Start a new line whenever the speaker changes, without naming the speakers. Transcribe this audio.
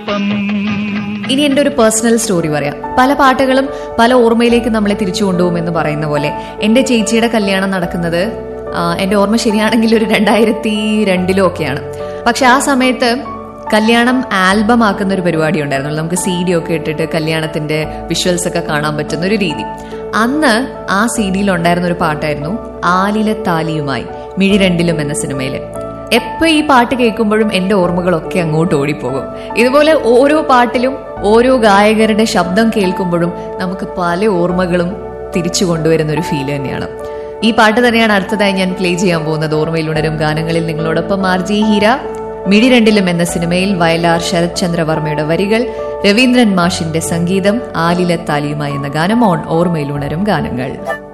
ഒപ്പം
ഇനി എന്റെ ഒരു പേഴ്സണൽ സ്റ്റോറി പറയാം പല പാട്ടുകളും പല ഓർമ്മയിലേക്ക് നമ്മളെ തിരിച്ചു കൊണ്ടുപോകും എന്ന് പറയുന്ന പോലെ എന്റെ ചേച്ചിയുടെ കല്യാണം നടക്കുന്നത് ആ, എന്റെ ഓർമ്മ ശരിയാണെങ്കിൽ ഒരു രണ്ടായിരത്തി രണ്ടിലോ ഒക്കെയാണ് പക്ഷെ ആ സമയത്ത് കല്യാണം ആൽബം ആക്കുന്ന ഒരു പരിപാടി ഉണ്ടായിരുന്നു നമുക്ക് സി ഡി ഒക്കെ ഇട്ടിട്ട് കല്യാണത്തിന്റെ വിഷ്വൽസ് ഒക്കെ കാണാൻ പറ്റുന്ന ഒരു രീതി അന്ന് ആ സി ഡിയിൽ ഉണ്ടായിരുന്ന ഒരു പാട്ടായിരുന്നു ആലിലെ താലിയുമായി മിഴി രണ്ടിലും എന്ന സിനിമയില് എപ്പോ ഈ പാട്ട് കേൾക്കുമ്പോഴും എന്റെ ഓർമ്മകളൊക്കെ അങ്ങോട്ട് ഓടിപ്പോകും ഇതുപോലെ ഓരോ പാട്ടിലും ഓരോ ഗായകരുടെ ശബ്ദം കേൾക്കുമ്പോഴും നമുക്ക് പല ഓർമ്മകളും തിരിച്ചു കൊണ്ടുവരുന്ന ഒരു ഫീൽ തന്നെയാണ് ഈ പാട്ട് തന്നെയാണ് അടുത്തതായി ഞാൻ പ്ലേ ചെയ്യാൻ പോകുന്നത് ഓർമ്മയിൽ ഉണരും ഗാനങ്ങളിൽ നിങ്ങളോടൊപ്പം ആർ ജി ഹീര മിഴി രണ്ടിലും എന്ന സിനിമയിൽ വയലാർ ശരത് ചന്ദ്രവർമ്മയുടെ വരികൾ രവീന്ദ്രൻ മാഷിന്റെ സംഗീതം ആലിലത്താലിയുമായി എന്ന ഗാനം ഓൺ ഓർമ്മയിൽ ഉണരും ഗാനങ്ങൾ